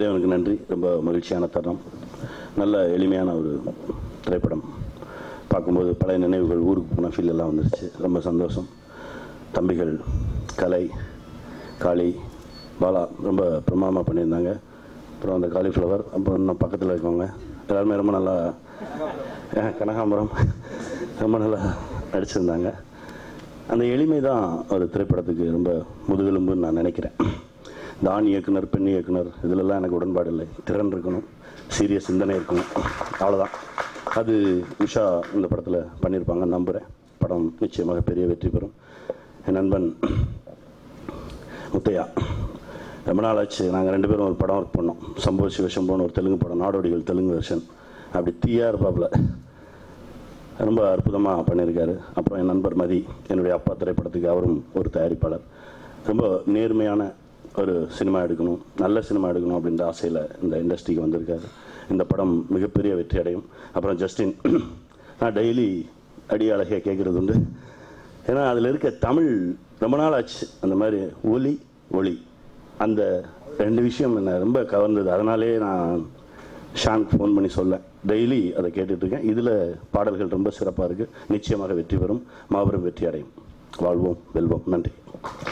இறைவனுக்கு நன்றி ரொம்ப மகிழ்ச்சியான தருணம் நல்ல எளிமையான ஒரு திரைப்படம் பார்க்கும்போது பழைய நினைவுகள் ஊருக்கு போன ஃபீல் எல்லாம் வந்துருச்சு ரொம்ப சந்தோஷம் தம்பிகள் கலை காளி பாலா ரொம்ப பிரமாதமாக பண்ணியிருந்தாங்க அப்புறம் அந்த காலிஃப்ளவர் அப்புறம் இன்னும் பக்கத்தில் இருக்கவங்க எல்லாருமே ரொம்ப நல்லா அஹ், கனகாம்பரம் ரொம்ப நல்லா நடிச்சிருந்தாங்க அந்த எளிமை தான் ஒரு திரைப்படத்துக்கு ரொம்ப முதுகெலும்புன்னு நான் நினைக்கிறேன் இந்த ஆண் இயக்குனர் பெண் இயக்குனர் இதிலெல்லாம் எனக்கு உடன்பாடு இல்லை திறன் இருக்கணும் சீரிய சிந்தனை இருக்கணும் அவ்வளோதான் அது உஷா இந்த படத்தில் பண்ணியிருப்பாங்க நம்புகிறேன் படம் நிச்சயமாக பெரிய வெற்றி பெறும் என் நண்பன் முத்தையா ரொம்ப நாள் ஆச்சு நாங்கள் ரெண்டு பேரும் ஒரு படம் ஒர்க் பண்ணோம் சம்பவ சிவசம்போன்னு ஒரு தெலுங்கு படம் நாடோடிகள் தெலுங்கு வெர்ஷன் அப்படி தீயா இருப்பாப்புல ரொம்ப அற்புதமாக பண்ணியிருக்காரு அப்புறம் என் நண்பர் மதி என்னுடைய அப்பா திரைப்படத்துக்கு அவரும் ஒரு தயாரிப்பாளர் ரொம்ப நேர்மையான ஒரு சினிமா எடுக்கணும் நல்ல சினிமா எடுக்கணும் அப்படின்ற ஆசையில் இந்த இண்டஸ்ட்ரிக்கு வந்திருக்காரு இந்த படம் மிகப்பெரிய வெற்றி அடையும் அப்புறம் ஜஸ்டின் நான் டெய்லி அடி அழகிய கேட்குறது உண்டு ஏன்னா அதில் இருக்க தமிழ் ரொம்ப நாள் ஆச்சு அந்த மாதிரி ஒலி ஒளி அந்த ரெண்டு விஷயம் என்னை ரொம்ப கவர்ந்தது அதனாலே நான் ஷான் ஃபோன் பண்ணி சொல்ல டெய்லி அதை கேட்டுட்டு இருக்கேன் இதில் பாடல்கள் ரொம்ப சிறப்பாக இருக்குது நிச்சயமாக வெற்றி பெறும் மாபெரும் வெற்றி அடையும் வாழ்வோம் வெல்வோம் நன்றி